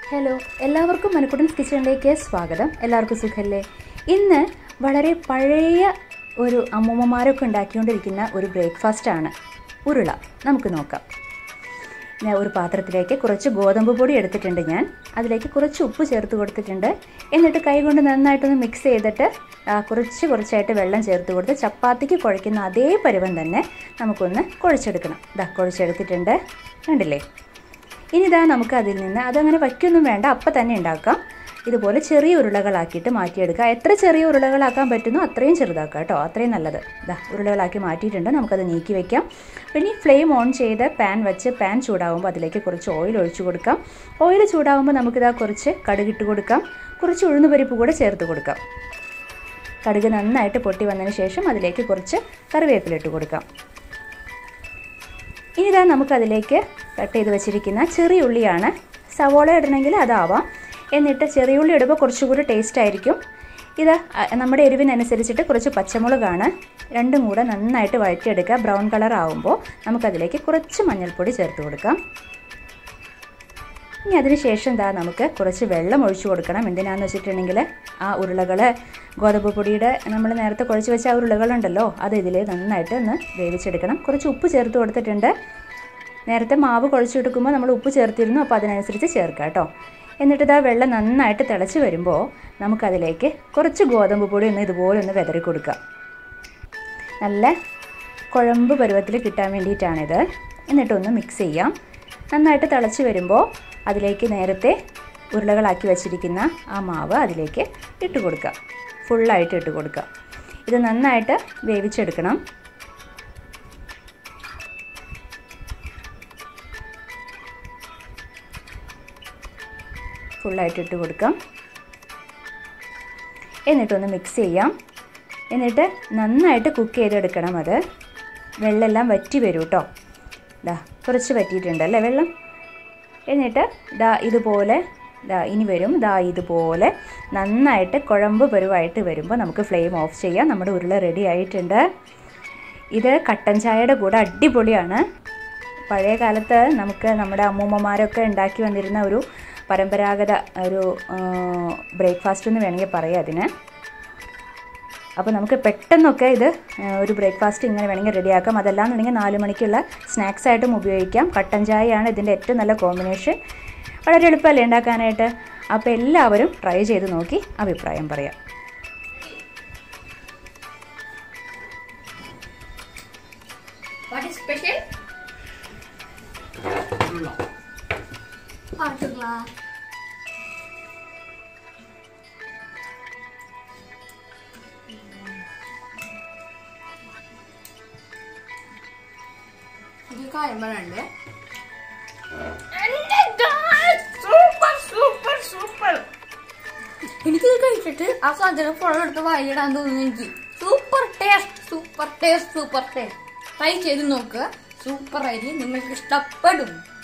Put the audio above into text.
Hello എല്ലാവർക്കും മനക്കുട്ടൻസ് കിച്ചണിലേക്ക് സ്വാഗതം എല്ലാവർക്കും സുഖല്ലേ ഇന്ന് വളരെ പഴയ ഒരു അമ്മൂമ്മമാരൊക്കെ ഉണ്ടാക്കിക്കൊണ്ടിരിക്കുന്ന ഒരു ബ്രേക്ക്ഫാസ്റ്റാണ് ഉരുള നമുക്ക് നോക്കാം ഞാൻ ഒരു പാത്രത്തിലേക്ക് കുറച്ച് ഗോതമ്പ് പൊടി എടുത്തിട്ടുണ്ട് ഞാൻ അതിലേക്ക് കുറച്ച് ഉപ്പ് ചേർത്ത് കൊടുത്തിട്ടുണ്ട് എന്നിട്ട് കൈകൊണ്ട് നന്നായിട്ടൊന്ന് മിക്സ് ചെയ്തിട്ട് ആ, കുറച്ച് കുറച്ചായിട്ട് വെള്ളം ചേർത്ത് കൊടുത്ത് ചപ്പാത്തിക്ക് കുഴയ്ക്കുന്ന അതേ പരുവം തന്നെ നമുക്കൊന്ന് കുഴച്ചെടുക്കണം ഇതാ കുഴച്ചെടുത്തിട്ടുണ്ട് കണ്ടില്ലേ ഇനി ഇതാ നമുക്ക് അതിൽ നിന്ന് അതങ്ങനെ വയ്ക്കൊന്നും വേണ്ട അപ്പം തന്നെ ഉണ്ടാക്കാം ഇതുപോലെ ചെറിയ ഉരുളകളാക്കിയിട്ട് മാറ്റിയെടുക്കുക എത്ര ചെറിയ ഉരുളകളാക്കാൻ പറ്റുന്നോ അത്രയും ചെറുതാക്കുക കേട്ടോ അത്രയും നല്ലത് ഇതാ ഉരുളകളാക്കി മാറ്റിയിട്ടുണ്ട് നമുക്കത് നീക്കി വെക്കാം പിന്നെ ഈ ഫ്ലെയിം ഓൺ ചെയ്ത് പാൻ വെച്ച് പാൻ ചൂടാകുമ്പോൾ അതിലേക്ക് കുറച്ച് ഓയിൽ ഒഴിച്ചു കൊടുക്കാം ഓയിൽ ചൂടാകുമ്പോൾ നമുക്കിതാ കുറച്ച് കടുകിട്ട് കൊടുക്കാം കുറച്ച് ഉഴുന്നുപരിപ്പ് കൂടെ ചേർത്ത് കൊടുക്കാം കടുക് നന്നായിട്ട് പൊട്ടി വന്നതിന് ശേഷം അതിലേക്ക് കുറച്ച് കറിവേപ്പില ഇട്ട് കൊടുക്കാം ഇനി ഇതാ നമുക്കതിലേക്ക് കട്ട് ചെയ്ത് വെച്ചിരിക്കുന്ന ചെറിയ ഉള്ളിയാണ് സവോള ഇടണമെങ്കിൽ അതാവാം എന്നിട്ട് ചെറിയ ഉള്ളി ഇടുമ്പോൾ കുറച്ചുകൂടി ടേസ്റ്റ് ആയിരിക്കും ഇത് അ- നമ്മുടെ എരിവിനനുസരിച്ചിട്ട് കുറച്ച് പച്ചമുളകാണ് രണ്ടും കൂടെ നന്നായിട്ട് വഴറ്റിയെടുക്കുക ബ്രൗൺ കളർ ആകുമ്പോൾ നമുക്കതിലേക്ക് കുറച്ച് മഞ്ഞൾപ്പൊടി ചേർത്ത് കൊടുക്കാം ഇനി അതിന് ശേഷം ദാ നമുക്ക് കുറച്ച് വെള്ളം ഒഴിച്ചു കൊടുക്കണം എന്തിനാന്ന് വെച്ചിട്ടുണ്ടെങ്കിൽ ആ ഉരുളകൾ ഗോതമ്പ് പൊടിയുടെ നമ്മൾ നേരത്തെ കുഴച്ച് വെച്ച ആ ഉരുളകളുണ്ടല്ലോ അത് ഇതിൽ നന്നായിട്ട് ഒന്ന് വേവിച്ചെടുക്കണം കുറച്ച് ഉപ്പ് ചേർത്ത് കൊടുത്തിട്ടുണ്ട് നേരത്തെ മാവ് കുഴച്ചെടുക്കുമ്പോൾ നമ്മൾ ഉപ്പ് ചേർത്തിരുന്നു അപ്പോൾ അതിനനുസരിച്ച് ചേർക്കുക കേട്ടോ എന്നിട്ട് ഇതാ വെള്ളം നന്നായിട്ട് തിളച്ച് വരുമ്പോൾ നമുക്കതിലേക്ക് കുറച്ച് ഗോതമ്പ് പൊടി ഒന്ന് ഇതുപോലെ ഒന്ന് വിതറി കൊടുക്കുക നല്ല കുഴമ്പ് പരുവത്തിൽ കിട്ടാൻ വേണ്ടിയിട്ടാണിത് എന്നിട്ടൊന്ന് മിക്സ് ചെയ്യാം നന്നായിട്ട് തിളച്ച് വരുമ്പോൾ അതിലേക്ക് നേരത്തെ ഉരുളകളാക്കി വെച്ചിരിക്കുന്ന ആ മാവ് അതിലേക്ക് ഇട്ട് കൊടുക്കുക ഫുള്ളായിട്ട് ഇട്ട് കൊടുക്കുക ഇത് നന്നായിട്ട് വേവിച്ചെടുക്കണം ഫുള്ളായിട്ട് ഇട്ട് കൊടുക്കാം എന്നിട്ടൊന്ന് മിക്സ് ചെയ്യാം എന്നിട്ട് നന്നായിട്ട് കുക്ക് ചെയ്തെടുക്കണം അത് വെള്ളമെല്ലാം വറ്റി വരും കേട്ടോ ദാ കുറച്ച് വറ്റിയിട്ടുണ്ട് അല്ലേ വെള്ളം എന്നിട്ട് ദാ ഇതുപോലെ ദാ ഇനി വരും ദാ ഇതുപോലെ നന്നായിട്ട് കുഴമ്പ് പരുവായിട്ട് വരുമ്പോൾ നമുക്ക് ഫ്ലെയിം ഓഫ് ചെയ്യാം നമ്മുടെ ഉരുള റെഡി ആയിട്ടുണ്ട് ഇത് കട്ടൻ ചായയുടെ കൂടെ അടിപൊളിയാണ് പഴയ കാലത്ത് നമുക്ക് നമ്മുടെ അമ്മൂമ്മമാരൊക്കെ ഉണ്ടാക്കി വന്നിരുന്ന ഒരു പരമ്പരാഗത ഒരു ബ്രേക്ക്ഫാസ്റ്റ് എന്ന് വേണമെങ്കിൽ പറയാം അതിന് അപ്പോൾ നമുക്ക് പെട്ടെന്നൊക്കെ ഇത് ആ, ഒരു ബ്രേക്ക്ഫാസ്റ്റ് ഇങ്ങനെ വേണമെങ്കിൽ റെഡിയാക്കാം അതല്ലാന്നുണ്ടെങ്കിൽ നാല് മണിക്കുള്ള സ്നാക്സ് ആയിട്ടും ഉപയോഗിക്കാം കട്ടൻ ചായയാണ് ഇതിൻ്റെ ഏറ്റവും നല്ല കോമ്പിനേഷൻ വളരെ എളുപ്പമല്ലേ ഉണ്ടാക്കാനായിട്ട് അപ്പോൾ എല്ലാവരും ട്രൈ ചെയ്ത് നോക്കി അഭിപ്രായം പറയാം What is special? Hot glass. ഇത് കാര്യം പറയണ്ടേ സൂപ്പർ സൂപ്പർ സൂപ്പർ എനിക്കിത് കഴിച്ചിട്ട് ആ സാധനം പുഴ എടുത്ത് വായിലിടാൻ തോന്നുന്നു എനിക്ക് super taste super taste super taste try ചെയ്ത് നോക്കുക സൂപ്പർ ആയിരിക്കും നിങ്ങൾക്ക് ഇഷ്ടപ്പെടും